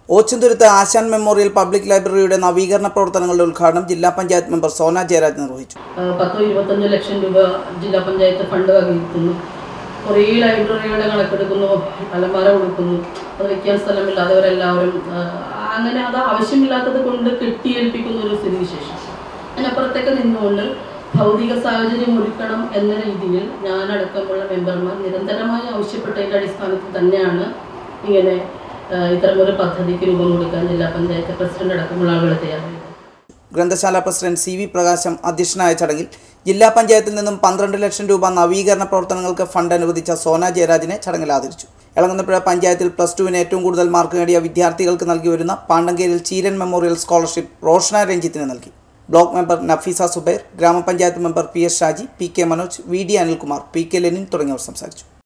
ഓച്ചന്തുരുത്ത് ആശാൻ memorial public ലൈബ്രറിയുടെ നവീകരണ പ്രവർത്തനങ്ങളുടെ ഉദ്ഘാടനം ജില്ലാ പഞ്ചായത്ത് മെമ്പർ സോന ജയരാജ് നിർവഹിച്ചു ആ, പത്തോ ഇരുപത്തഞ്ചോ ലക്ഷം രൂപ ജില്ലാ പഞ്ചായത്ത് ഫണ്ട് വകയിരുത്തുന്നു കുറേ ലൈബ്രറികളുടെ കണക്കെടുക്കുന്നു അലമാര കൊടുക്കുന്നു അത് വയ്ക്കാൻ സ്ഥലമില്ലാത്തവരെല്ലാവരും ആ, അങ്ങനെ അത് ആവശ്യമില്ലാത്തത് കൊണ്ട് കെട്ടിയേൽപ്പിക്കുന്ന ഒരു സ്ഥിതിവിശേഷം അതിനപ്പുറത്തേക്ക് നിന്നുകൊണ്ട് ഭൗതിക സാഹചര്യം ഒരുക്കണം എന്ന രീതിയിൽ ഞാനടക്കമുള്ള മെമ്പർമാർ നിരന്തരമായി ആവശ്യപ്പെട്ടതിൻ്റെ അടിസ്ഥാനത്തിൽ തന്നെയാണ് ഇങ്ങനെ ആ, ഇത്തരമൊരു പദ്ധതിക്ക് രൂപം കൊടുക്കാൻ ജില്ലാ പഞ്ചായത്ത് പ്രസിഡന്റ് അടക്കമുള്ള ആളുകൾ തയ്യാറായത് ഗ്രന്ഥശാല പ്രസിഡന്റ് സി വി പ്രകാശം അധ്യക്ഷനായ ചടങ്ങിൽ ജില്ലാ പഞ്ചായത്തിൽ നിന്നും പന്ത്രണ്ട് ലക്ഷം രൂപ നവീകരണ പ്രവർത്തനങ്ങൾക്ക് ഫണ്ട് അനുവദിച്ച സോന ജയരാജിനെ ചടങ്ങിൽ ആദരിച്ചു എളങ്ങന്നപ്പുഴ പഞ്ചായത്തിൽ പ്ലസ് ടുവിന് ഏറ്റവും കൂടുതൽ മാർക്ക് നേടിയ വിദ്യാർത്ഥികൾക്ക് നൽകി വരുന്ന പാണ്ടങ്കേരിൽ ചീരൻ മെമ്മോറിയൽ സ്കോളർഷിപ്പ് റോഷന രഞ്ജിത്തിന് നൽകി ബ്ലോക്ക് മെമ്പർ നഫീസ സുബൈർ ഗ്രാമപഞ്ചായത്ത് member P S Shaji P K Manoj V D Anilkumar P K Lenin തുടങ്ങിയവർ സംസാരിച്ചു